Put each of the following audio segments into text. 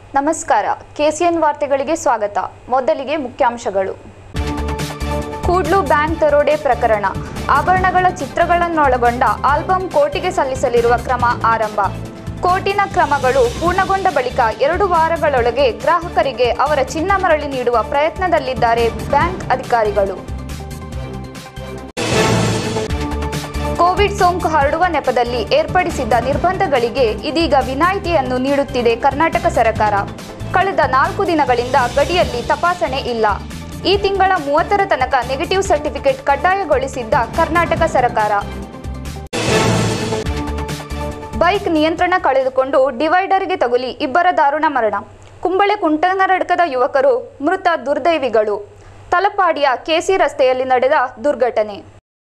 ನಮಸ್ಕಾರ ಕೆಸಿಎನ್ ವಾರ್ತೆಗಳಿಗೆ ಸ್ವಾಗತ ಮೊದಲಿಗೆ ಮುಖ್ಯಾಂಶಗಳು ಕೂಡ್ಲು ಬ್ಯಾಂಕ್ ದರೋಡೆ ಪ್ರಕರಣ ಆಭರಣಗಳ ಚಿತ್ರಗಳನ್ನೊಳಗೊಂಡ ಆಲ್ಬಂ ಕೋರ್ಟಿಗೆ ಸಲ್ಲಿಸಲಿರುವ ಕ್ರಮ ಆರಂಭ ಕೋರ್ಟಿನ ಕ್ರಮಗಳು ಪೂರ್ಣಗೊಂಡ ಬಳಿಕ ಎರಡು ವಾರಗಳೊಳಗೆ ಗ್ರಾಹಕರಿಗೆ ಅವರ ಚಿನ್ನ ಮರಳಿ ನೀಡುವ ಪ್ರಯತ್ನದಲ್ಲಿದ್ದಾರೆ ಬ್ಯಾಂಕ್ ಅಧಿಕಾರಿಗಳು ಕೋವಿಡ್ ಸೋಂಕು ಹರಡುವ ನೆಪದಲ್ಲಿ ಏರ್ಪಡಿಸಿದ್ದ ನಿರ್ಬಂಧಗಳಿಗೆ ಇದೀಗ ವಿನಾಯಿತಿಯನ್ನು ನೀಡುತ್ತಿದೆ ಕರ್ನಾಟಕ ಸರ್ಕಾರ ಕಳೆದ ನಾಲ್ಕು ದಿನಗಳಿಂದ ಗಡಿಯಲ್ಲಿ ತಪಾಸಣೆ ಇಲ್ಲ ಈ ತಿಂಗಳ ಮೂವತ್ತರ ತನಕ ನೆಗೆಟಿವ್ ಸರ್ಟಿಫಿಕೇಟ್ ಕಡ್ಡಾಯಗೊಳಿಸಿದ್ದ ಕರ್ನಾಟಕ ಸರ್ಕಾರ ಬೈಕ್ ನಿಯಂತ್ರಣ ಕಳೆದುಕೊಂಡು ಡಿವೈಡರ್ಗೆ ತಗುಲಿ ಇಬ್ಬರ ದಾರುಣ ಮರಣ ಕುಂಬಳೆ ಕುಂಟನರಡ್ಕದ ಯುವಕರು ಮೃತ ದುರ್ದೈವಿಗಳು ತಲಪಾಡಿಯ ಕೆಸಿ ರಸ್ತೆಯಲ್ಲಿ ನಡೆದ ದುರ್ಘಟನೆ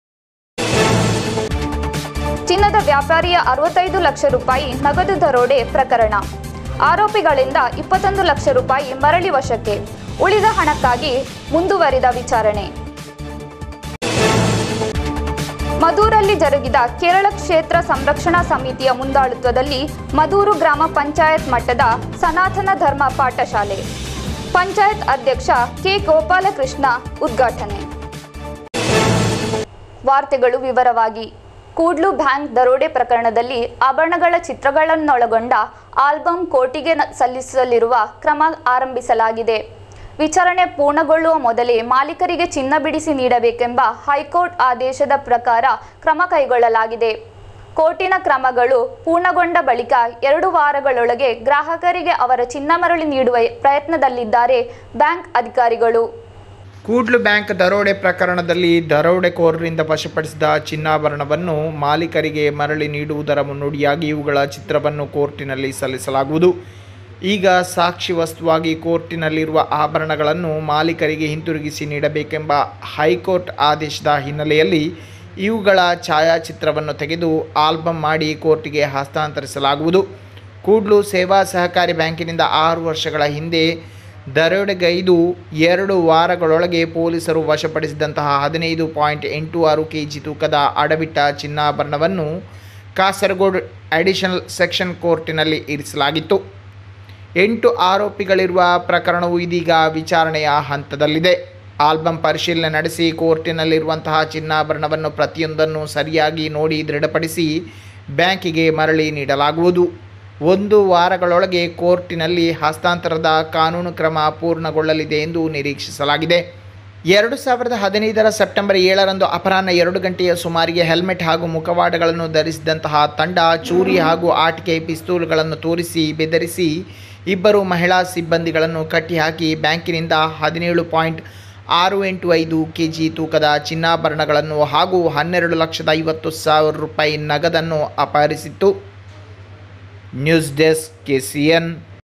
ಚಿನ್ನದ ವ್ಯಾಪಾರಿಯ ಅರವತ್ತೈದು ಲಕ್ಷ ರೂಪಾಯಿ ನಗದು ದರೋಡೆ ಪ್ರಕರಣ ಆರೋಪಿಗಳಿಂದ ಇಪ್ಪತ್ತೊಂದು ಲಕ್ಷ ರೂಪಾಯಿ ಮರಳಿ ವಶಕ್ಕೆ ಉಳಿದ ಹಣಕ್ಕಾಗಿ ಮುಂದುವರಿದ ವಿಚಾರಣೆ ಮದೂರಲ್ಲಿ ಜರುಗಿದ ಕೇರಳ ಕ್ಷೇತ್ರ ಸಂರಕ್ಷಣಾ ಸಮಿತಿಯ ಮುಂದಾಳುತ್ವದಲ್ಲಿ ಮದೂರು ಗ್ರಾಮ ಪಂಚಾಯತ್ ಮಟ್ಟದ ಸನಾತನ ಧರ್ಮ ಪಾಠಶಾಲೆ ಪಂಚಾಯತ್ ಅಧ್ಯಕ್ಷ ಕೆ ಗೋಪಾಲಕೃಷ್ಣ ಉದ್ಘಾಟನೆ ವಾರ್ತೆಗಳು ವಿವರವಾಗಿ ಕೂಡ್ಲು ಬ್ಯಾಂಕ್ ದರೋಡೆ ಪ್ರಕರಣದಲ್ಲಿ ಆಭರಣಗಳ ಚಿತ್ರಗಳನ್ನೊಳಗೊಂಡ ಆಲ್ಬಂ ಕೋರ್ಟಿಗೆ ನ- ಸಲ್ಲಿಸಲಿರುವ ಕ್ರಮ ಆರಂಭಿಸಲಾಗಿದೆ ವಿಚಾರಣೆ ಪೂರ್ಣಗೊಳ್ಳುವ ಮೊದಲೇ ಮಾಲೀಕರಿಗೆ ಚಿನ್ನ ಬಿಡಿಸಿ ನೀಡಬೇಕೆಂಬ ಹೈಕೋರ್ಟ್ ಆದೇಶದ ಪ್ರಕಾರ ಕ್ರಮ ಕೈಗೊಳ್ಳಲಾಗಿದೆ ಕೋರ್ಟಿನ ಕ್ರಮಗಳು ಪೂರ್ಣಗೊಂಡ ಬಳಿಕ ಎರಡು ವಾರಗಳೊಳಗೆ ಗ್ರಾಹಕರಿಗೆ ಅವರ ಚಿನ್ನ ಮರಳಿ ನೀಡುವ ಪ್ರಯತ್ನದಲ್ಲಿದ್ದಾರೆ ಬ್ಯಾಂಕ್ ಅಧಿಕಾರಿಗಳು ಕೂಡ್ಲು ಬ್ಯಾಂಕ್ ದರೋಡೆ ಪ್ರಕರಣದಲ್ಲಿ ದರೋಡೆಕೋರರಿಂದ ವಶಪಡಿಸಿದ ಚಿನ್ನಾಭರಣವನ್ನು ಮಾಲೀಕರಿಗೆ ಮರಳಿ ನೀಡುವುದರ ಮುನ್ನುಡಿಯಾಗಿ ಇವುಗಳ ಚಿತ್ರವನ್ನು ಕೋರ್ಟಿನಲ್ಲಿ ಸಲ್ಲಿಸಲಾಗುವುದು ಈಗ ಸಾಕ್ಷಿ ವಸ್ತುವಾಗಿ ಕೋರ್ಟಿನಲ್ಲಿರುವ ಆಭರಣಗಳನ್ನು ಮಾಲೀಕರಿಗೆ ಹಿಂತಿರುಗಿಸಿ ನೀಡಬೇಕೆಂಬ ಹೈಕೋರ್ಟ್ ಆದೇಶದ ಹಿನ್ನೆಲೆಯಲ್ಲಿ ಇವುಗಳ ಛಾಯಾಚಿತ್ರವನ್ನು ತೆಗೆದು ಆಲ್ಬಮ್ ಮಾಡಿ ಕೋರ್ಟಿಗೆ ಹಸ್ತಾಂತರಿಸಲಾಗುವುದು ಕೂಡ್ಲು ಸೇವಾ ಸಹಕಾರಿ ಬ್ಯಾಂಕಿನಿಂದ ಆರು ವರ್ಷಗಳ ಹಿಂದೆ ದರೋಡೆಗೈದು ಎರಡು ವಾರಗಳೊಳಗೆ ಪೊಲೀಸರು ವಶಪಡಿಸಿದಂತಹ ಹದಿನೈದು ಪಾಯಿಂಟ್ ಎಂಟು ಆರು ಕೆ ಜಿ ತೂಕದ ಅಡವಿಟ್ಟ ಚಿನ್ನಾಭರಣವನ್ನು ಕಾಸರಗೋಡು ಅಡಿಷನಲ್ ಸೆಕ್ಷನ್ ಕೋರ್ಟಿನಲ್ಲಿ ಇರಿಸಲಾಗಿತ್ತು ಎಂಟು ಆರೋಪಿಗಳಿರುವ ಪ್ರಕರಣವು ಇದೀಗ ವಿಚಾರಣೆಯ ಹಂತದಲ್ಲಿದೆ ಆಲ್ಬಮ್ ಪರಿಶೀಲನೆ ನಡೆಸಿ ಕೋರ್ಟಿನಲ್ಲಿರುವಂತಹ ಚಿನ್ನಾಭರಣವನ್ನು ಪ್ರತಿಯೊಂದನ್ನು ಸರಿಯಾಗಿ ನೋಡಿ ದೃಢಪಡಿಸಿ ಬ್ಯಾಂಕಿಗೆ ಮರಳಿ ನೀಡಲಾಗುವುದು ಒಂದು ವಾರಗಳೊಳಗೆ ಕೋರ್ಟಿನಲ್ಲಿ ಹಸ್ತಾಂತರದ ಕಾನೂನು ಕ್ರಮ ಪೂರ್ಣಗೊಳ್ಳಲಿದೆ ಎಂದು ನಿರೀಕ್ಷಿಸಲಾಗಿದೆ ಎರಡು ಸಾವಿರದ ಹದಿನೈದರ ಸೆಪ್ಟೆಂಬರ್ ಏಳರಂದು ಅಪರಾಹ್ನ ಎರಡು ಗಂಟೆಯ ಸುಮಾರಿಗೆ ಹೆಲ್ಮೆಟ್ ಹಾಗೂ ಮುಖವಾಡಗಳನ್ನು ಧರಿಸಿದಂತಹ ತಂಡ ಚೂರಿ ಹಾಗೂ ಆಟಿಕೆ ಪಿಸ್ತೂಲ್ಗಳನ್ನು ತೋರಿಸಿ ಬೆದರಿಸಿ ಇಬ್ಬರು ಮಹಿಳಾ ಸಿಬ್ಬಂದಿಗಳನ್ನು ಕಟ್ಟಿಹಾಕಿ ಬ್ಯಾಂಕಿನಿಂದ ಹದಿನೇಳು ಪಾಯಿಂಟ್ ಆರು ಎಂಟು ಐದು ಕೆ ಜಿ ತೂಕದ ಚಿನ್ನಾಭರಣಗಳನ್ನು ಹಾಗೂ ಹನ್ನೆರಡು ಲಕ್ಷದ ಐವತ್ತು ಸಾವಿರ ರೂಪಾಯಿ ನಗದನ್ನು ಅಪಹರಿಸಿತ್ತು ನ್ಯೂಸ್ ಡೆಸ್ಕ್ ಕೆಸಿಎನ್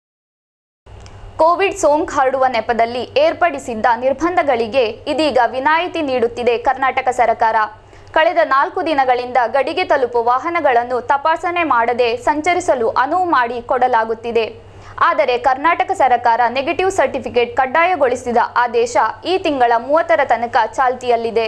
ಕೋವಿಡ್ ಸೋಂಕು ಹರಡುವ ನೆಪದಲ್ಲಿ ಏರ್ಪಡಿಸಿದ್ದ ನಿರ್ಬಂಧಗಳಿಗೆ ಇದೀಗ ವಿನಾಯಿತಿ ನೀಡುತ್ತಿದೆ ಕರ್ನಾಟಕ ಸರ್ಕಾರ ಕಳೆದ ನಾಲ್ಕು ದಿನಗಳಿಂದ ಗಡಿಗೆ ತಲುಪುವ ವಾಹನಗಳನ್ನು ತಪಾಸಣೆ ಮಾಡದೆ ಸಂಚರಿಸಲು ಅನುವು ಮಾಡಿ ಕೊಡಲಾಗುತ್ತಿದೆ ಆದರೆ ಕರ್ನಾಟಕ ಸರ್ಕಾರ ನೆಗೆಟಿವ್ ಸರ್ಟಿಫಿಕೇಟ್ ಕಡ್ಡಾಯಗೊಳಿಸಿದ ಆದೇಶ ಈ ತಿಂಗಳ ಮೂವತ್ತರ ತನಕ ಚಾಲ್ತಿಯಲ್ಲಿದೆ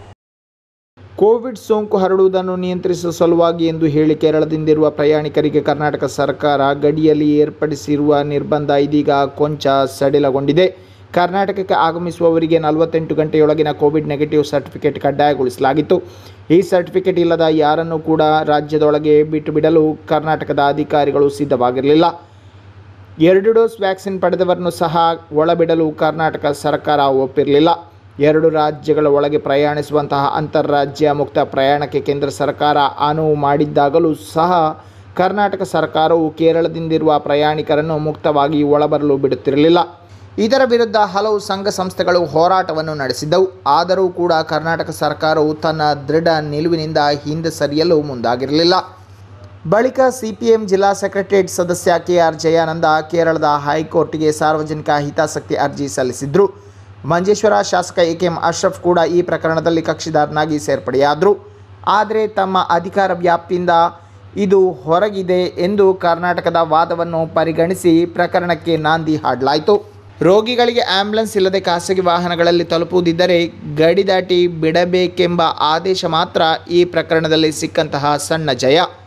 ಕೋವಿಡ್ ಸೋಂಕು ಹರಡುವುದನ್ನು ನಿಯಂತ್ರಿಸುವ ಸಲುವಾಗಿ ಎಂದು ಹೇಳಿ ಕೇರಳದಿಂದಿರುವ ಪ್ರಯಾಣಿಕರಿಗೆ ಕರ್ನಾಟಕ ಸರ್ಕಾರ ಗಡಿಯಲ್ಲಿ ಏರ್ಪಡಿಸಿರುವ ನಿರ್ಬಂಧ ಇದೀಗ ಕೊಂಚ ಸಡಿಲಗೊಂಡಿದೆ ಕರ್ನಾಟಕಕ್ಕೆ ಆಗಮಿಸುವವರಿಗೆ ನಲವತ್ತೆಂಟು ಗಂಟೆಯೊಳಗಿನ ಕೋವಿಡ್ ನೆಗೆಟಿವ್ ಸರ್ಟಿಫಿಕೇಟ್ ಕಡ್ಡಾಯಗೊಳಿಸಲಾಗಿತ್ತು ಈ ಸರ್ಟಿಫಿಕೇಟ್ ಇಲ್ಲದ ಯಾರನ್ನೂ ಕೂಡ ರಾಜ್ಯದೊಳಗೆ ಬಿಟ್ಟು ಬಿಡಲು ಕರ್ನಾಟಕದ ಅಧಿಕಾರಿಗಳು ಸಿದ್ಧವಾಗಿರಲಿಲ್ಲ ಎರಡು ಡೋಸ್ ವ್ಯಾಕ್ಸಿನ್ ಪಡೆದವರನ್ನು ಸಹ ಒಳಬಿಡಲು ಕರ್ನಾಟಕ ಸರ್ಕಾರ ಒಪ್ಪಿರಲಿಲ್ಲ ಎರಡು ರಾಜ್ಯಗಳ ಒಳಗೆ ಪ್ರಯಾಣಿಸುವಂತಹ ಅಂತಾರಾಜ್ಯ ಮುಕ್ತ ಪ್ರಯಾಣಕ್ಕೆ ಕೇಂದ್ರ ಸರ್ಕಾರ ಅನುವು ಮಾಡಿದ್ದಾಗಲೂ ಸಹ ಕರ್ನಾಟಕ ಸರ್ಕಾರವು ಕೇರಳದಿಂದಿರುವ ಪ್ರಯಾಣಿಕರನ್ನು ಮುಕ್ತವಾಗಿ ಒಳಬರಲು ಬಿಡುತ್ತಿರಲಿಲ್ಲ ಇದರ ವಿರುದ್ಧ ಹಲವು ಸಂಘ ಸಂಸ್ಥೆಗಳು ಹೋರಾಟವನ್ನು ನಡೆಸಿದ್ದವು ಆದರೂ ಕೂಡ ಕರ್ನಾಟಕ ಸರ್ಕಾರವು ತನ್ನ ದೃಢ ನಿಲುವಿನಿಂದ ಹಿಂದೆ ಸರಿಯಲು ಮುಂದಾಗಿರಲಿಲ್ಲ ಬಳಿಕ ಸಿಪಿಎಂ ಜಿಲ್ಲಾ ಸೆಕ್ರೆಟರಿಯೇಟ್ ಸದಸ್ಯ ಕೆ ಆರ್ ಜಯಾನಂದ ಕೇರಳದ ಹೈಕೋರ್ಟ್ಗೆ ಸಾರ್ವಜನಿಕ ಹಿತಾಸಕ್ತಿ ಅರ್ಜಿ ಸಲ್ಲಿಸಿದ್ರು ಮಂಜೇಶ್ವರ ಶಾಸಕ ಎ ಕೆ ಎಂ ಅಶ್ರಫ್ ಕೂಡ ಈ ಪ್ರಕರಣದಲ್ಲಿ ಕಕ್ಷಿದಾರನಾಗಿ ಸೇರ್ಪಡೆಯಾದರು ಆದರೆ ತಮ್ಮ ಅಧಿಕಾರ ವ್ಯಾಪ್ತಿಯಿಂದ ಇದು ಹೊರಗಿದೆ ಎಂದು ಕರ್ನಾಟಕದ ವಾದವನ್ನು ಪರಿಗಣಿಸಿ ಪ್ರಕರಣಕ್ಕೆ ನಾಂದಿ ಹಾಡಲಾಯಿತು ರೋಗಿಗಳಿಗೆ ಆಂಬ್ಯುಲೆನ್ಸ್ ಇಲ್ಲದೆ ಖಾಸಗಿ ವಾಹನಗಳಲ್ಲಿ ತಲುಪುವುದಿದ್ದರೆ ಗಡಿ ದಾಟಿ ಬಿಡಬೇಕೆಂಬ ಆದೇಶ ಮಾತ್ರ ಈ ಪ್ರಕರಣದಲ್ಲಿ ಸಿಕ್ಕಂತಹ ಸಣ್ಣ ಜಯ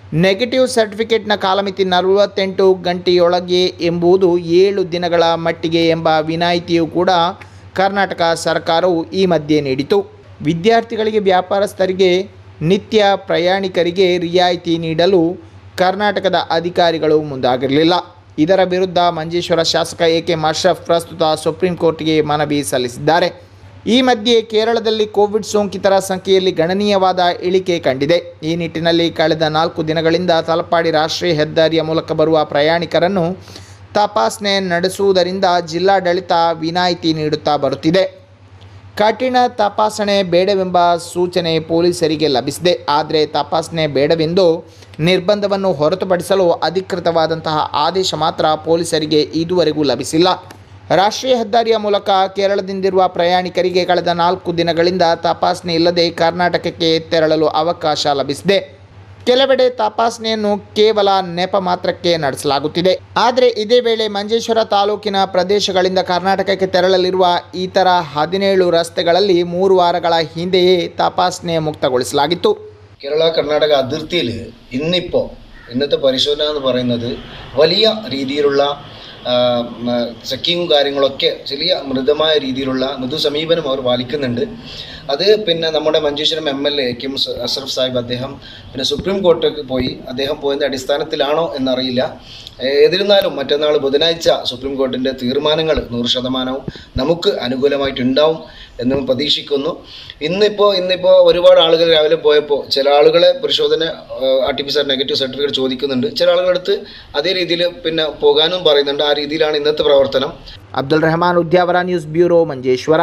ನೆಗೆಟಿವ್ ಸರ್ಟಿಫಿಕೇಟ್ನ ಕಾಲಮಿತಿ ನಲವತ್ತೆಂಟು ಗಂಟೆಯೊಳಗೆ ಎಂಬುದು ಏಳು ದಿನಗಳ ಮಟ್ಟಿಗೆ ಎಂಬ ವಿನಾಯಿತಿಯು ಕೂಡ ಕರ್ನಾಟಕ ಸರ್ಕಾರವು ಈ ಮಧ್ಯೆ ನೀಡಿತು ವಿದ್ಯಾರ್ಥಿಗಳಿಗೆ ವ್ಯಾಪಾರಸ್ಥರಿಗೆ ನಿತ್ಯ ಪ್ರಯಾಣಿಕರಿಗೆ ರಿಯಾಯಿತಿ ನೀಡಲು ಕರ್ನಾಟಕದ ಅಧಿಕಾರಿಗಳು ಮುಂದಾಗಿರಲಿಲ್ಲ ಇದರ ವಿರುದ್ಧ ಮಂಜೇಶ್ವರ ಶಾಸಕ ಎ ಕೆ ಮಶ್ರಫ್ ಪ್ರಸ್ತುತ ಸುಪ್ರೀಂ ಕೋರ್ಟ್ಗೆ ಮನವಿ ಸಲ್ಲಿಸಿದ್ದಾರೆ ಈ ಮಧ್ಯೆ ಕೇರಳದಲ್ಲಿ ಕೋವಿಡ್ ಸೋಂಕಿತರ ಸಂಖ್ಯೆಯಲ್ಲಿ ಗಣನೀಯವಾದ ಇಳಿಕೆ ಕಂಡಿದೆ ಈ ನಿಟ್ಟಿನಲ್ಲಿ ಕಳೆದ ನಾಲ್ಕು ದಿನಗಳಿಂದ ತಲಪಾಡಿ ರಾಷ್ಟ್ರೀಯ ಹೆದ್ದಾರಿಯ ಮೂಲಕ ಬರುವ ಪ್ರಯಾಣಿಕರನ್ನು ತಪಾಸಣೆ ನಡೆಸುವುದರಿಂದ ಜಿಲ್ಲಾಡಳಿತ ವಿನಾಯಿತಿ ನೀಡುತ್ತಾ ಬರುತ್ತಿದೆ ಕಠಿಣ ತಪಾಸಣೆ ಬೇಡವೆಂಬ ಸೂಚನೆ ಪೊಲೀಸರಿಗೆ ಲಭಿಸಿದೆ ಆದರೆ ತಪಾಸಣೆ ಬೇಡವೆಂದು ನಿರ್ಬಂಧವನ್ನು ಹೊರತುಪಡಿಸಲು ಅಧಿಕೃತವಾದಂತಹ ಆದೇಶ ಮಾತ್ರ ಪೊಲೀಸರಿಗೆ ಇದುವರೆಗೂ ಲಭಿಸಿಲ್ಲ ರಾಷ್ಟ್ರೀಯ ಹೆದ್ದಾರಿಯ ಮೂಲಕ ಕೇರಳದಿಂದಿರುವ ಪ್ರಯಾಣಿಕರಿಗೆ ಕಳೆದ ನಾಲ್ಕು ದಿನಗಳಿಂದ ತಪಾಸಣೆ ಇಲ್ಲದೆ ಕರ್ನಾಟಕಕ್ಕೆ ತೆರಳಲು ಅವಕಾಶ ಲಭಿಸಿದೆ ಕೆಲವೆಡೆ ತಪಾಸಣೆಯನ್ನು ಕೇವಲ ನೆಪ ಮಾತ್ರಕ್ಕೆ ನಡೆಸಲಾಗುತ್ತಿದೆ ಆದರೆ ಇದೇ ವೇಳೆ ಮಂಜೇಶ್ವರ ತಾಲೂಕಿನ ಪ್ರದೇಶಗಳಿಂದ ಕರ್ನಾಟಕಕ್ಕೆ ತೆರಳಲಿರುವ ಇತರ ಹದಿನೇಳು ರಸ್ತೆಗಳಲ್ಲಿ മൂന്ന് വാരಗಳ ಹಿಂದೆಯೇ തപാസണെ മുക്തಗೊಳಿಸಲಾಗಿತ್ತು കേരള കർണാടക അതിർത്തിയിൽ ഇന്നിപ്പോൾ ഇന്നത്തെ പരിശോധന എന്ന് പറയുന്നത് വലിയ രീതിയിലുള്ള ചെക്കിങ്ങും കാര്യങ്ങളൊക്കെ ചെറിയ മൃദമായ രീതിയിലുള്ള മൃദു സമീപനം അവർ പാലിക്കുന്നുണ്ട് അത് പിന്നെ നമ്മുടെ മഞ്ചേശ്വരം എം എൽ എ കിം അഷ്റഫ് സാഹിബ് അദ്ദേഹം പിന്നെ സുപ്രീം കോർട്ടിലേക്ക് പോയി അദ്ദേഹം പോയതിൻ്റെ അടിസ്ഥാനത്തിലാണോ എന്നറിയില്ല ഏതിരുന്നാലും മറ്റന്നാൾ ബുധനാഴ്ച സുപ്രീം കോർട്ടിൻ്റെ തീരുമാനങ്ങൾ നൂറ് ശതമാനവും നമുക്ക് അനുകൂലമായിട്ടുണ്ടാവും എന്ന് പ്രതീക്ഷിക്കുന്നു ഇന്നിപ്പോൾ ഇന്നിപ്പോൾ ഒരുപാട് ആളുകൾ രാവിലെ പോയപ്പോൾ ചില ആളുകളെ പരിശോധന ആർ ടി പി സാർ നെഗറ്റീവ് സർട്ടിഫിക്കറ്റ് ചോദിക്കുന്നുണ്ട് ചില ആളുകളടുത്ത് അതേ രീതിയിൽ പിന്നെ പോകാനും പറയുന്നുണ്ട് ആ രീതിയിലാണ് ഇന്നത്തെ പ്രവർത്തനം ಅಬ್ದುಲ್ ರೆಹಮಾನ್ ಉದ್ಯಾವರ ನ್ಯೂಸ್ ಬ್ಯೂರೋ ಮಂಜೇಶ್ವರ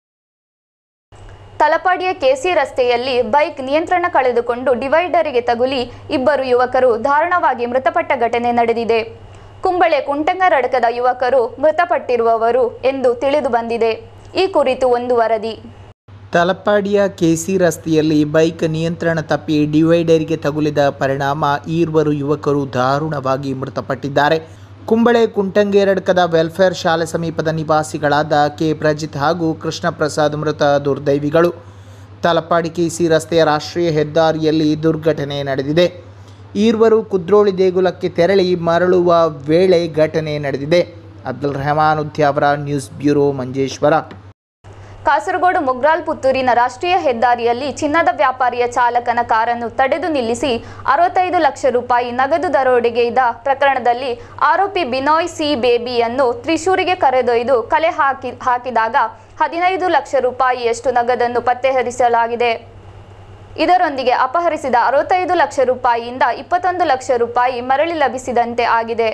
ತಲಪಾಡಿಯ ಕೆಸಿ ರಸ್ತೆಯಲ್ಲಿ ಬೈಕ್ ನಿಯಂತ್ರಣ ಕಳೆದುಕೊಂಡು ಡಿವೈಡರಿಗೆ ತಗುಲಿ ಇಬ್ಬರು ಯುವಕರು ದಾರುಣವಾಗಿ ಮೃತಪಟ್ಟ ಘಟನೆ ನಡೆದಿದೆ ಕುಂಬಳೆ ಕುಂಟಂಗರಡಕದ ಯುವಕರು ಮೃತಪಟ್ಟಿರುವವರು ಎಂದು ತಿಳಿದು ಬಂದಿದೆ ಈ ಕುರಿತು ಒಂದು ವರದಿ ತಲಪಾಡಿಯ ಕೆಸಿ ರಸ್ತೆಯಲ್ಲಿ ಬೈಕ್ ನಿಯಂತ್ರಣ ತಪ್ಪಿ ಡಿವೈಡರ್ಗೆ ತಗುಲಿದ ಪರಿಣಾಮ ಈರ್ವರು ಯುವಕರು ದಾರುಣವಾಗಿ ಮೃತಪಟ್ಟಿದ್ದಾರೆ ಕುಂಬಳೆ ಕುಂಟಂಗೇರಡ್ಕದ ವೆಲ್ಫೇರ್ ಶಾಲೆ ಸಮೀಪದ ನಿವಾಸಿಗಳಾದ ಕೆ ಪ್ರಜಿತ್ ಹಾಗೂ ಕೃಷ್ಣ ಪ್ರಸಾದ್ ಮೃತ ದುರ್ದೈವಿಗಳು ತಲಪಾಡಿ ಕೆಸಿ ರಸ್ತೆಯ ರಾಷ್ಟ್ರೀಯ ಹೆದ್ದಾರಿಯಲ್ಲಿ ದುರ್ಘಟನೆ ನಡೆದಿದೆ ಈರ್ವರು ಕುದ್ರೋಳಿ ದೇಗುಲಕ್ಕೆ ತೆರಳಿ ಮರಳುವ ವೇಳೆ ಘಟನೆ ನಡೆದಿದೆ ಅಬ್ದುಲ್ ರೆಹಮಾನ್ ಉದ್ಯಾವರ ನ್ಯೂಸ್ ಬ್ಯೂರೋ ಮಂಜೇಶ್ವರ ಕಾಸರಗೋಡು ಮುಗ್ರಾಲ್ ಪುತ್ತೂರಿನ ರಾಷ್ಟ್ರೀಯ ಹೆದ್ದಾರಿಯಲ್ಲಿ ಚಿನ್ನದ ವ್ಯಾಪಾರಿಯ ಚಾಲಕನ ಕಾರನ್ನು ತಡೆದು ನಿಲ್ಲಿಸಿ ಅರವತ್ತೈದು ಲಕ್ಷ ರೂಪಾಯಿ ನಗದು ದರೋಡೆಗೈದ ಪ್ರಕರಣದಲ್ಲಿ ಆರೋಪಿ ಬಿನೋಯ್ ಸಿ ಬೇಬಿಯನ್ನು ತ್ರಿಶೂರಿಗೆ ಕರೆದೊಯ್ದು ಕಲೆ ಹಾಕಿ ಹಾಕಿದಾಗ ಹದಿನೈದು ಲಕ್ಷ ರೂಪಾಯಿಯಷ್ಟು ನಗದನ್ನು ಪತ್ತೆಹರಿಸಲಾಗಿದೆ ಇದರೊಂದಿಗೆ ಅಪಹರಿಸಿದ ಅರವತ್ತೈದು ಲಕ್ಷ ರೂಪಾಯಿಯಿಂದ ಇಪ್ಪತ್ತೊಂದು ಲಕ್ಷ ರೂಪಾಯಿ ಮರಳಿ ಲಭಿಸಿದಂತೆ ಆಗಿದೆ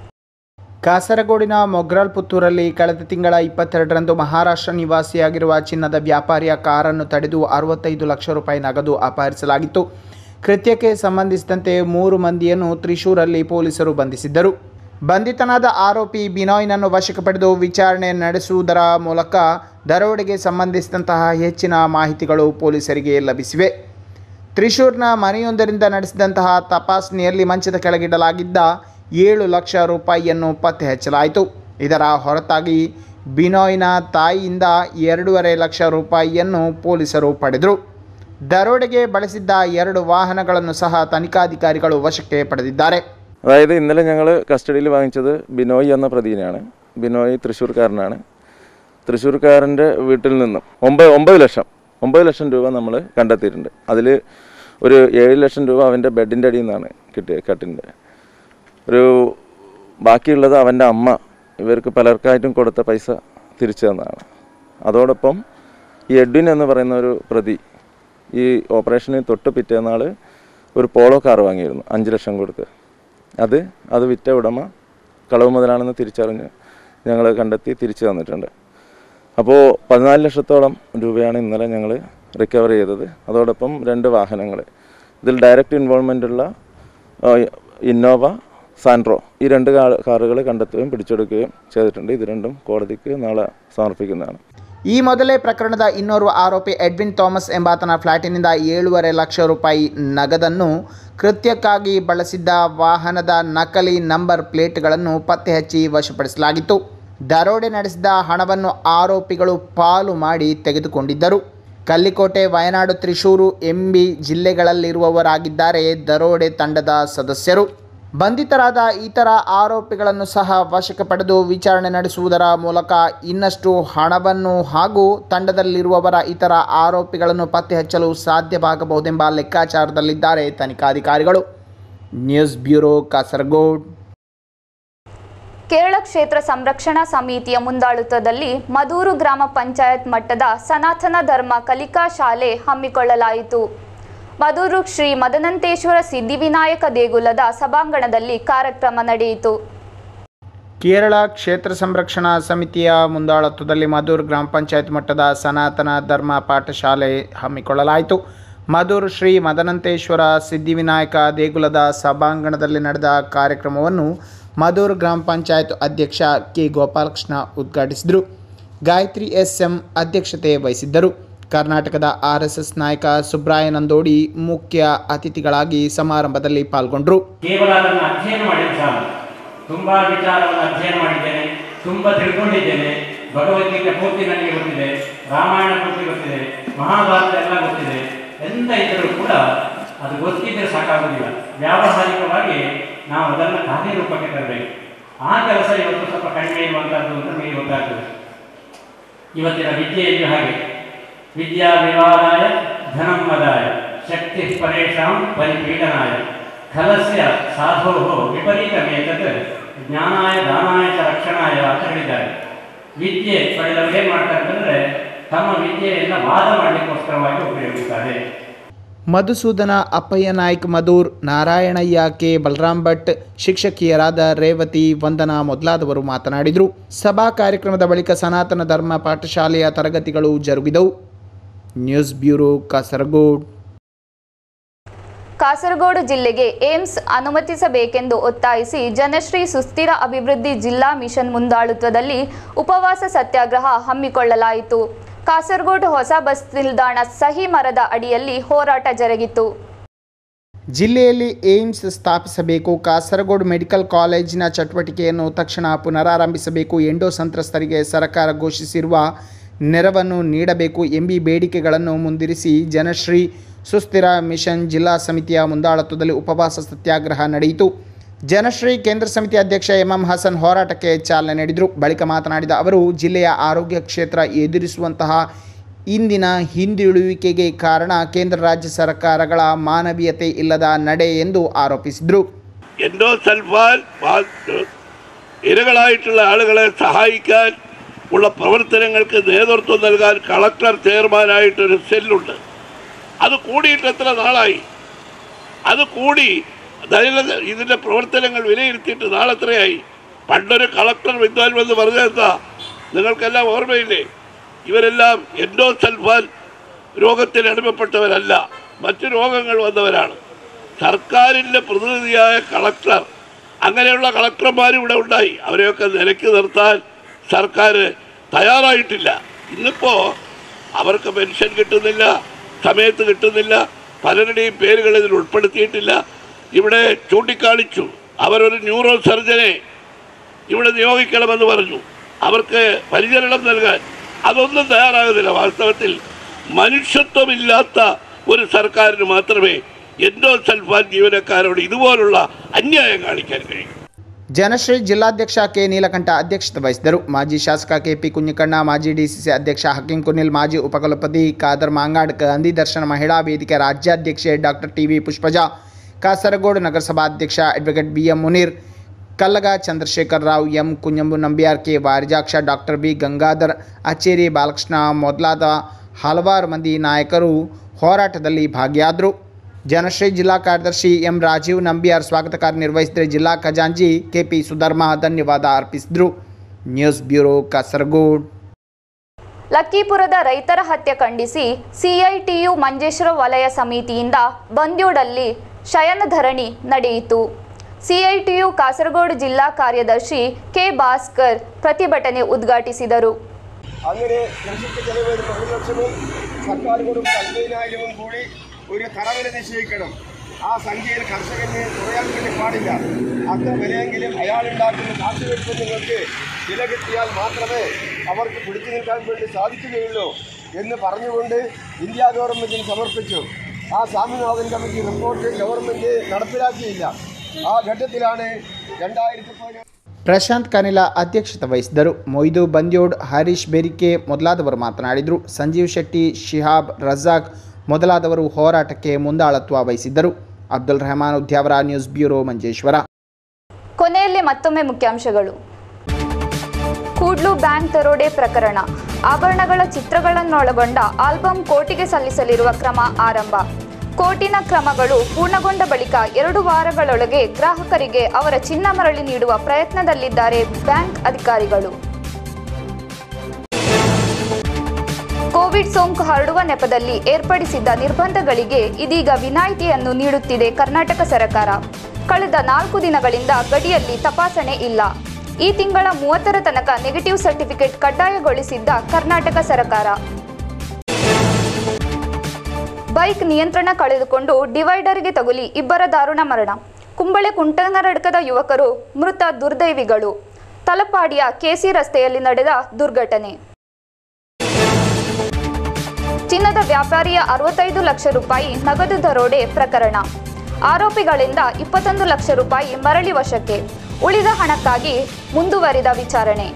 ಕಾಸರಗೋಡಿನ ಮೊಗ್ರಾಲ್ ಪುತ್ತೂರಲ್ಲಿ ಕಳೆದ ತಿಂಗಳ ಇಪ್ಪತ್ತೆರಡರಂದು ಮಹಾರಾಷ್ಟ್ರ ನಿವಾಸಿಯಾಗಿರುವ ಚಿನ್ನದ ವ್ಯಾಪಾರಿಯ ಕಾರನ್ನು ತಡೆದು ಅರವತ್ತೈದು ಲಕ್ಷ ರೂಪಾಯಿ ನಗದು ಅಪಹರಿಸಲಾಗಿತ್ತು ಕೃತ್ಯಕ್ಕೆ ಸಂಬಂಧಿಸಿದಂತೆ ಮೂರು ಮಂದಿಯನ್ನು ತ್ರಿಶೂರಲ್ಲಿ ಪೊಲೀಸರು ಬಂಧಿಸಿದ್ದರು ಬಂಧಿತನಾದ ಆರೋಪಿ ಬಿನಾಯ್ನನ್ನು ವಶಕ್ಕೆ ಪಡೆದು ವಿಚಾರಣೆ ನಡೆಸುವುದರ ಮೂಲಕ ದರೋಡೆಗೆ ಸಂಬಂಧಿಸಿದಂತಹ ಹೆಚ್ಚಿನ ಮಾಹಿತಿಗಳು ಪೊಲೀಸರಿಗೆ ಲಭಿಸಿವೆ ತ್ರಿಶೂರ್ನ ಮನೆಯೊಂದರಿಂದ ನಡೆಸಿದಂತಹ ತಪಾಸಣೆಯಲ್ಲಿ ಮಂಚದ ಕೆಳಗಿಡಲಾಗಿದ್ದ ಏಳು ಲಕ್ಷ ರೂಪಾಯಿಯನ್ನು ಪತ್ತೆ ಹಚ್ಚಲಾಯಿತು ಇದರ ಹೊರತಾಗಿ ಬಿನೋಯ್ನ ತಾಯಿಯಿಂದ ಎರಡೂವರೆ ಲಕ್ಷ ರೂಪಾಯಿಯನ್ನು ಪೊಲೀಸರು പಡೆದರು ದರೋಡೆಗೆ ಬಳಸಿದ್ದ ಎರಡು വാഹനಗಳನ್ನು സഹ തനിഖാധികാരികൾ വശಕ್ಕೆ പಡೆದಿದ್ದಾರೆ അതായത് ഇന്നലെ ഞങ്ങൾ കസ്റ്റഡിയിൽ വാങ്ങിച്ചത് ബിനോയ് എന്ന പ്രതിനെയാണ് ബിനോയ് തൃശ്ശൂർക്കാരനാണ് തൃശ്ശൂർക്കാരൻ്റെ വീട്ടിൽ നിന്നും ഒമ്പത് ഒമ്പത് ലക്ഷം ഒമ്പത് ലക്ഷം രൂപ നമ്മൾ കണ്ടെത്തിയിട്ടുണ്ട് അതിൽ ഒരു ഏഴ് ലക്ഷം രൂപ അവൻ്റെ ബെഡിൻ്റെ അടിയിൽ നിന്നാണ് കിട്ടിയത് കട്ടിൻ്റെ ഒരു ബാക്കിയുള്ളത് അവൻ്റെ അമ്മ ഇവർക്ക് പലർക്കായിട്ടും കൊടുത്ത പൈസ തിരിച്ചു തന്നതാണ് അതോടൊപ്പം ഈ എഡ്വിൻ എന്ന് പറയുന്ന ഒരു പ്രതി ഈ ഓപ്പറേഷന് തൊട്ട് പിറ്റേന്നാൾ ഒരു പോളോ കാർ വാങ്ങിയിരുന്നു അഞ്ച് ലക്ഷം കൊടുത്ത് അത് അത് വിറ്റ ഉടമ കളവ് മുതലാണെന്ന് തിരിച്ചറിഞ്ഞ് ഞങ്ങൾ കണ്ടെത്തി തിരിച്ചു തന്നിട്ടുണ്ട് അപ്പോൾ പതിനാല് ലക്ഷത്തോളം രൂപയാണ് ഇന്നലെ ഞങ്ങൾ റിക്കവർ ചെയ്തത് അതോടൊപ്പം രണ്ട് വാഹനങ്ങൾ ഇതിൽ ഡയറക്റ്റ് ഇൻവോൾവ്മെൻ്റ് ഉള്ള ആ, ഇന്നോവ സാൻഡ്രോ ഈ രണ്ട് കാ- കാറുകൾ കണ്ടെത്തുകയും പിടിച്ചെടുക്കുകയും ചെയ്തിട്ടുണ്ട് ഇത് രണ്ടും കോടതിക്ക് നാളെ സമർപ്പിക്കുന്നതാണ് ಈ ಮೊದಲೇ ಪ್ರಕರಣದ ಇನ್ನೋರ್ವ ಆರೋಪಿ ಎಡ್ವಿನ್ ಥಾಮಸ್ ಎಂಬಾತನ ಫ್ಲ್ಯಾಟಿನಿಂದ ಏಳೂವರೆ ಲಕ್ಷ ರೂಪಾಯಿ ನಗದನ್ನು ಕೃತ್ಯಕ್ಕಾಗಿ ಬಳಸಿದ್ದ ವಾಹನದ ನಕಲಿ ನಂಬರ್ ಪ್ಲೇಟ್ಗಳನ್ನು ಪತ್ತೆ ಹಚ್ಚಿ ವಶಪಡಿಸಲಾಗಿತ್ತು ದರೋಡೆ ನಡೆಸಿದ ಹಣವನ್ನು ಆರೋಪಿಗಳು ಪಾಲು ಮಾಡಿ ತೆಗೆದುಕೊಂಡಿದ್ದರು ಕಲ್ಲಿಕೋಟೆ ವಯನಾಡು ತ್ರಿಶೂರು ಎಂಬಿ ಜಿಲ್ಲೆಗಳಲ್ಲಿರುವವರಾಗಿದ್ದಾರೆ ದರೋಡೆ ತಂಡದ ಸದಸ್ಯರು ಬಂಧಿತರಾದ ಇತರ ಆರೋಪಿಗಳನ್ನು ಸಹ ವಶಕ್ಕೆ ಪಡೆದು ವಿಚಾರಣೆ ನಡೆಸುವುದರ ಮೂಲಕ ಇನ್ನಷ್ಟು ಹಣವನ್ನು ಹಾಗೂ ತಂಡದಲ್ಲಿರುವವರ ಇತರ ಆರೋಪಿಗಳನ್ನು ಪತ್ತೆ ಹಚ್ಚಲು ಸಾಧ್ಯವಾಗಬಹುದೆಂಬ ಲೆಕ್ಕಾಚಾರದಲ್ಲಿದ್ದಾರೆ ತನಿಖಾಧಿಕಾರಿಗಳು ನ್ಯೂಸ್ ಬ್ಯೂರೋ ಕಾಸರಗೋಡ್ ಕೇರಳ ಕ್ಷೇತ್ರ ಸಂರಕ್ಷಣಾ ಸಮಿತಿಯ ಮುಂದಾಳುತ್ವದಲ್ಲಿ ಮದೂರು ಗ್ರಾಮ ಪಂಚಾಯತ್ ಮಟ್ಟದ ಸನಾತನ ಧರ್ಮ ಕಲಿಕಾ ಶಾಲೆ ಹಮ್ಮಿಕೊಳ್ಳಲಾಯಿತು ಮದೂರು ಶ್ರೀ ಮದನಂತೇಶ್ವರ ಸಿದ್ಧಿವಿನಾಯಕ ದೇಗುಲದ ಸಭಾಂಗಣದಲ್ಲಿ ಕಾರ್ಯಕ್ರಮ ನಡೆಯಿತು ಕೇರಳ ಕ್ಷೇತ್ರ ಸಂರಕ್ಷಣಾ ಸಮಿತಿಯ ಮುಂದಾಳತ್ವದಲ್ಲಿ ಮಧುರ್ ಗ್ರಾಮ ಪಂಚಾಯತ್ ಮಟ್ಟದ ಸನಾತನ ಧರ್ಮ ಪಾಠಶಾಲೆ ಹಮ್ಮಿಕೊಳ್ಳಲಾಯಿತು ಮಧುರ್ ಶ್ರೀ ಮದನಂತೇಶ್ವರ ಸಿದ್ಧಿವಿನಾಯಕ ದೇಗುಲದ ಸಭಾಂಗಣದಲ್ಲಿ ನಡೆದ ಕಾರ್ಯಕ್ರಮವನ್ನು ಮಧುರ್ ಗ್ರಾಮ ಪಂಚಾಯತ್ ಅಧ್ಯಕ್ಷ ಕೆ ಗೋಪಾಲಕೃಷ್ಣ ಉದ್ಘಾಟಿಸಿದರು ಗಾಯತ್ರಿ ಎಸ್ ಎಂ ಅಧ್ಯಕ್ಷತೆ ವಹಿಸಿದ್ದರು ಕರ್ನಾಟಕದ ಆರ್ ಎಸ್ ಎಸ್ ನಾಯಕ ಸುಬ್ರಾಯ ನಂದೋಡಿ ಮುಖ್ಯ ಅತಿಥಿಗಳಾಗಿ ಸಮಾರಂಭದಲ್ಲಿ ಪಾಲ್ಗೊಂಡರು ಕೇವಲ ಅದನ್ನು ಅಧ್ಯಯನ ಮಾಡಿದ ಸಾಲು ತುಂಬ ವಿಚಾರವನ್ನು ಅಧ್ಯಯನ ಮಾಡಿದ್ದೇನೆ ತುಂಬ ತಿಳ್ಕೊಂಡಿದ್ದೇನೆ ಭಗವದ್ಗೀತೆ ಪೂರ್ತಿ ನನಗೆ ಗೊತ್ತಿದೆ ರಾಮಾಯಣ ಪೂರ್ತಿ ಗೊತ್ತಿದೆ ಮಹಾಭಾರತ ಎಲ್ಲ ಗೊತ್ತಿದೆ ಎಂತ ಇದ್ದರೂ ಕೂಡ ಅದು ಗೊತ್ತಿದ್ದರೆ ಸಾಕಾಗುವುದಿಲ್ಲ ವ್ಯಾವಹಾರಿಕವಾಗಿ ನಾವು ಅದನ್ನು ಕಾರ್ಯರೂಪಕ್ಕೆ ತರಬೇಕು ಆ ಕೆಲಸ ಇವತ್ತು ಸ್ವಲ್ಪ ಕಡಿಮೆ ಇರುವಂಥದ್ದು ಅಂತ ನಮಗೆ ಗೊತ್ತಾಗ್ತದೆ ಇವತ್ತಿನ ವಿದ್ಯೆಯಲ್ಲಿ ಹಾಗೆ ವಿದ್ಯಾ ವಿವಾದಾಯ ಧನಂ ಮದಾಯ ಶಕ್ತಿ ಪರೇಶಾಂ ಪರಿಪೀಡನಾಯ ಖಲಸ್ಯ ಸಾಧೋ ವಿಪರೀತಮೇತತ್ ಜ್ಞಾನಾಯ ದಾನಾಯ ಚ ರಕ್ಷಣಾಯ ಅಂತ ಹೇಳಿದ್ದಾರೆ ವಿದ್ಯೆ ಪಡೆದವರು ಏನು ಮಾಡ್ತಾರೆ ಅಂತಂದರೆ ತಮ್ಮ ವಿದ್ಯೆಯನ್ನು ವಾದ ಮಾಡಲಿಕ್ಕೋಸ್ಕರವಾಗಿ ಉಪಯೋಗಿಸ್ತಾರೆ ಮಧುಸೂದನ ಅಪ್ಪಯ್ಯ ನಾಯ್ಕ್ ಮಧುರ್ ನಾರಾಯಣಯ್ಯ ಕೆ ಬಲರಾಮ್ ಭಟ್ ಶಿಕ್ಷಕಿಯರಾದ ರೇವತಿ ವಂದನಾ ಮೊದಲಾದವರು ಮಾತನಾಡಿದರು ಸಭಾ ಕಾರ್ಯಕ್ರಮದ ಬಳಿಕ ಸನಾತನ ಧರ್ಮ ಪಾಠಶಾಲೆಯ ತರಗತಿಗಳು ಜರುಗಿದವು ನ್ಯೂಸ್ ಬ್ಯೂರೋ ಕಾಸರಗೋಡ್ ಕಾಸರಗೋಡು ಜಿಲ್ಲೆಗೆ ಏಮ್ಸ್ ಅನುಮತಿಸಬೇಕೆಂದು ಒತ್ತಾಯಿಸಿ ಜನಶ್ರೀ ಸುಸ್ಥಿರ ಅಭಿವೃದ್ಧಿ ಜಿಲ್ಲಾ ಮಿಷನ್ ಮುಂದಾಳುತ್ವದಲ್ಲಿ ಉಪವಾಸ ಸತ್ಯಾಗ್ರಹ ಹಮ್ಮಿಕೊಳ್ಳಲಾಯಿತು ಕಾಸರಗೋಡು ಹೊಸ ಬಸ್ ನಿಲ್ದಾಣ ಸಹಿ ಮರದ ಅಡಿಯಲ್ಲಿ ಹೋರಾಟ ಜರುಗಿತು ಜಿಲ್ಲೆಯಲ್ಲಿ ಏಮ್ಸ್ ಸ್ಥಾಪಿಸಬೇಕು ಕಾಸರಗೋಡು ಮೆಡಿಕಲ್ ಕಾಲೇಜಿನ ಚಟುವಟಿಕೆಯನ್ನು ತಕ್ಷಣ ಪುನರಾರಂಭಿಸಬೇಕು ಎಂಡೋ ಸಂತ್ರಸ್ತರಿಗೆ ಸರ್ಕಾರ ಘೋಷಿಸಿರುವ ನೆರವನ್ನು ನೀಡಬೇಕು ಎಂಬಿ ಬೇಡಿಕೆಗಳನ್ನು ಮುಂದಿರಿಸಿ ಜನಶ್ರೀ ಸುಸ್ಥಿರ ಮಿಷನ್ ಜಿಲ್ಲಾ ಸಮಿತಿಯ ಮುಂದಾಳತ್ವದಲ್ಲಿ ಉಪವಾಸ ಸತ್ಯಾಗ್ರಹ ನಡೆಯಿತು ಜನಶ್ರೀ ಕೇಂದ್ರ ಸಮಿತಿ ಅಧ್ಯಕ್ಷ ಎಂ ಎಂ ಹಸನ್ ಹೋರಾಟಕ್ಕೆ ಚಾಲನೆ ನೀಡಿದರು ಬಳಿಕ ಮಾತನಾಡಿದ ಅವರು ಜಿಲ್ಲೆಯ ಆರೋಗ್ಯ ಕ್ಷೇತ್ರ ಎದುರಿಸುವಂತಹ ಇಂದಿನ ಹಿಂದುಳುವಿಕೆಗೆ ಕಾರಣ കേന്ദ്ര ರಾಜ್ಯ ಸರ್ಕಾರಗಳ മാനവീയತೆ ಇಲ್ಲದ ನಡೆ ಎಂದು ആരോപിಸಿದರು എൻഡോസൾഫാൻ വാ- ഇരകളായിട്ടുള്ള ആളുകളെ സഹായിക്കാൻ ഉള്ള പ്രവർത്തനങ്ങൾക്ക് നേതൃത്വം നൽകാൻ കളക്ടർ ചെയർമാനായിട്ടൊരു സെല്ലുണ്ട് അത് കൂടിയിട്ട് എത്ര നാളായി അത് കൂടി അതായത് ഇതിൻ്റെ പ്രവർത്തനങ്ങൾ വിലയിരുത്തിയിട്ട് നാളെത്രയായി പണ്ടൊരു കളക്ടർ വിദ്വാൻ വന്ന് പറഞ്ഞെന്താ നിങ്ങൾക്കെല്ലാം ഓർമ്മയില്ലേ ഇവരെല്ലാം എൻഡോസൾഫാൻ രോഗത്തിന് അടിമപ്പെട്ടവരല്ല മറ്റു രോഗങ്ങൾ വന്നവരാണ് സർക്കാരിൻ്റെ പ്രതിനിധിയായ കളക്ടർ അങ്ങനെയുള്ള കളക്ടർമാരും ഇവിടെ ഉണ്ടായി അവരെയൊക്കെ നിലയ്ക്ക് നിർത്താൻ സർക്കാർ തയ്യാറായിട്ടില്ല ഇന്നിപ്പോൾ അവർക്ക് പെൻഷൻ കിട്ടുന്നില്ല സമയത്ത് കിട്ടുന്നില്ല പലരുടെയും പേരുകൾ ഇതിൽ ഉൾപ്പെടുത്തിയിട്ടില്ല ഇവിടെ ചൂണ്ടിക്കാണിച്ചു അവരൊരു ന്യൂറോ സർജനെ ഇവിടെ നിയോഗിക്കണമെന്ന് പറഞ്ഞു അവർക്ക് പരിചരണം നൽകാൻ അതൊന്നും തയ്യാറാകുന്നില്ല വാസ്തവത്തിൽ മനുഷ്യത്വമില്ലാത്ത ഒരു സർക്കാരിന് മാത്രമേ എൻഡോസൾഫാൻ ജീവനക്കാരോട് ഇതുപോലുള്ള അന്യായം കാണിക്കാൻ കഴിയൂ ಜನಶ್ರೀ ಜಿಲ್ಲಾಧ್ಯಕ್ಷ ಕೆ ನೀಲಕಂಠ ಅಧ್ಯಕ್ಷತೆ ವಹಿಸಿದರು ಮಾಜಿ ಶಾಸಕ ಕೆ ಪಿ ಕುഞ്ഞിಕಣ್ಣ ಮಾಜಿ ಡಿಸಿಸಿ ಅಧ್ಯಕ್ಷ ಹಕೀಂ ಕುನಿಲ್ ಮಾಜಿ ಉಪಕುಲಪತಿ ಖಾದರ್ ಮಾಂಗಾಡ್ ಗಾಂಧಿ ದರ್ಶನ ಮಹಿಳಾ ವೇದಿಕೆ ರಾಜ್ಯಾಧ್ಯಕ್ಷೆ doctor T V Pushpaja Kasaragod ನಗರಸಭಾಧ್ಯಕ್ಷ advocate B M Munir Kallaga Chandrashekhar Rao M Kunhambu Nambiar K Varijaksha doctor B Gangadhar Achcheri Balakrishna ಮೊದಲಾದ ಹಲವಾರು ಮಂದಿ ನಾಯಕರು ಹೋರಾಟದಲ್ಲಿ ಭಾಗಿಯಾದರು ಜನಶ್ರೀ ಜಿಲ್ಲಾ ಕಾರ್ಯದರ್ಶಿ ಎಂ ರಾಜೀವ್ ನಂಬಿಯಾರ್ ಸ್ವಾಗತ ಕಾರ್ಯ ನಿರ್ವಹಿಸಿದರೆ ಜಿಲ್ಲಾ ಖಜಾಂಜಿ ಕೆಪಿ ಸುಧರ್ಮ ಧನ್ಯವಾದ ಅರ್ಪಿಸಿದರು ನ್ಯೂಸ್ ಬ್ಯೂರೋ ಕಾಸರಗೋಡ್ ಲಕ್ಕಿಪುರದ ರೈತರ ಹತ್ಯೆ ಖಂಡಿಸಿ ಸಿಐಟಿಯು ಮಂಜೇಶ್ವರ ವಲಯ ಸಮಿತಿಯಿಂದ ಬಂದ್ಯೂಡಲ್ಲಿ ಶಯನ ಧರಣಿ ನಡೆಯಿತು ಸಿಐಟಿಯು ಕಾಸರಗೋಡು ಜಿಲ್ಲಾ ಕಾರ್ಯದರ್ಶಿ ಕೆ ಭಾಸ್ಕರ್ ಪ್ರತಿಭಟನೆ ಉದ್ಘಾಟಿಸಿದರು അങ്ങനെ കൃഷിക്ക് ചെലവഴിക്കുന്ന ഒരു ലക്ഷവും സർക്കാർ കൊടുക്കുന്ന അൻപതിനായിരവും കൂടി ഒരു തറവില നിശ്ചയിക്കണം ആ സംഖ്യയിൽ കർഷകന് കുറയാൻ വേണ്ടി പാടില്ല അത്ര വിലയെങ്കിലും അയാൾ ഉണ്ടാക്കുന്ന കാശുവെപ്പുന്നവർക്ക് വില കിട്ടിയാൽ മാത്രമേ അവർക്ക് പിടിച്ചു നിൽക്കാൻ വേണ്ടി സാധിക്കുകയുള്ളൂ എന്ന് പറഞ്ഞുകൊണ്ട് ഇന്ത്യ ഗവൺമെന്റിന് സമർപ്പിച്ചു ആ സ്വാമിനാഥൻ കമ്മിറ്റി റിപ്പോർട്ട് ഗവൺമെന്റ് നടപ്പിലാക്കിയില്ല ആ ഘട്ടത്തിലാണ് രണ്ടായിരത്തി പതിനേഴ് ಪ್ರಶಾಂತ್ ಕನಿಲ ಅಧ್ಯಕ್ಷತೆ ವಹಿಸಿದ್ದರು ಮೊಯ್ದು ಬಂದ್ಯೋಡ್ ಹರೀಶ್ ಬೆರಿಕೆ ಮೊದಲಾದವರು ಮಾತನಾಡಿದರು ಸಂಜೀವ್ ಶೆಟ್ಟಿ ಶಿಹಾಬ್ ರಜಾಕ್ ಮೊದಲಾದವರು ಹೋರಾಟಕ್ಕೆ ಮುಂದಾಳತ್ವ ವಹಿಸಿದ್ದರು ಅಬ್ದುಲ್ ರೆಹಮಾನ್ ಉದ್ಯಾವರ ನ್ಯೂಸ್ ಬ್ಯೂರೋ ಮಂಜೇಶ್ವರ ಕೊನೆಯಲ್ಲಿ ಮತ್ತೊಮ್ಮೆ ಮುಖ್ಯಾಂಶಗಳು ಕೂಡ್ಲು ಬ್ಯಾಂಕ್ ದರೋಡೆ ಪ್ರಕರಣ ಆಭರಣಗಳ ಚಿತ್ರಗಳನ್ನೊಳಗೊಂಡ ಆಲ್ಬಂ ಕೋರ್ಟಿಗೆ ಸಲ್ಲಿಸಲಿರುವ ಕ್ರಮ ಆರಂಭ ಕೋರ್ಟಿನ ಕ್ರಮಗಳು ಪೂರ್ಣಗೊಂಡ ಬಳಿಕ ಎರಡು ವಾರಗಳೊಳಗೆ ಗ್ರಾಹಕರಿಗೆ ಅವರ ಚಿನ್ನ ಮರಳಿ ನೀಡುವ ಪ್ರಯತ್ನದಲ್ಲಿದ್ದಾರೆ ಬ್ಯಾಂಕ್ ಅಧಿಕಾರಿಗಳು ಕೋವಿಡ್ ಸೋಂಕು ಹರಡುವ ನೆಪದಲ್ಲಿ ಏರ್ಪಡಿಸಿದ್ದ ನಿರ್ಬಂಧಗಳಿಗೆ ಇದೀಗ ವಿನಾಯಿತಿಯನ್ನು ನೀಡುತ್ತಿದೆ ಕರ್ನಾಟಕ ಸರ್ಕಾರ ಕಳೆದ ನಾಲ್ಕು ದಿನಗಳಿಂದ ಗಡಿಯಲ್ಲಿ ತಪಾಸಣೆ ಇಲ್ಲ ಈ ತಿಂಗಳ ಮೂವತ್ತರ ತನಕ ನೆಗೆಟಿವ್ ಸರ್ಟಿಫಿಕೇಟ್ ಕಡ್ಡಾಯಗೊಳಿಸಿದ್ದ ಕರ್ನಾಟಕ ಸರ್ಕಾರ ಬೈಕ್ ನಿಯಂತ್ರಣ ಕಳೆದುಕೊಂಡು ಡಿವೈಡರ್ಗೆ ತಗುಲಿ ಇಬ್ಬರ ದಾರುಣ ಮರಣ ಕುಂಬಳೆ ಕುಂಟನರಡ್ಕದ ಯುವಕರು ಮೃತ ದುರ್ದೈವಿಗಳು ತಲಪಾಡಿಯ ಕೆಸಿ ರಸ್ತೆಯಲ್ಲಿ ನಡೆದ ದುರ್ಘಟನೆ ಚಿನ್ನದ ವ್ಯಾಪಾರಿಯ ಅರವತ್ತೈದು ಲಕ್ಷ ರೂಪಾಯಿ ನಗದು ದರೋಡೆ ಪ್ರಕರಣ ಆರೋಪಿಗಳಿಂದ ಇಪ್ಪತ್ತೊಂದು ಲಕ್ಷ ರೂಪಾಯಿ ಮರಳಿ ವಶಕ್ಕೆ ಉಳಿದ ಹಣಕ್ಕಾಗಿ ಮುಂದುವರಿದ ವಿಚಾರಣೆ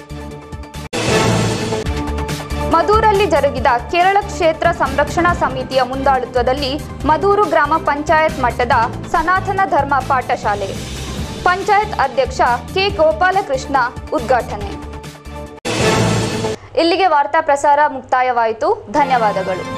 ಮದೂರಲ್ಲಿ ಜರುಗಿದ ಕೇರಳ ಕ್ಷೇತ್ರ ಸಂರಕ್ಷಣಾ ಸಮಿತಿಯ ಮುಂದಾಳುತ್ವದಲ್ಲಿ ಮದೂರು ಗ್ರಾಮ ಪಂಚಾಯತ್ ಮಟ್ಟದ ಸನಾತನ ಧರ್ಮ ಪಾಠಶಾಲೆ ಪಂಚಾಯತ್ ಅಧ್ಯಕ್ಷ ಕೆ ಗೋಪಾಲಕೃಷ್ಣ ಉದ್ಘಾಟನೆ ಇಲ್ಲಿಗೆ ವಾರ್ತಾ ಪ್ರಸಾರ ಮುಕ್ತಾಯವಾಯಿತು ಧನ್ಯವಾದಗಳು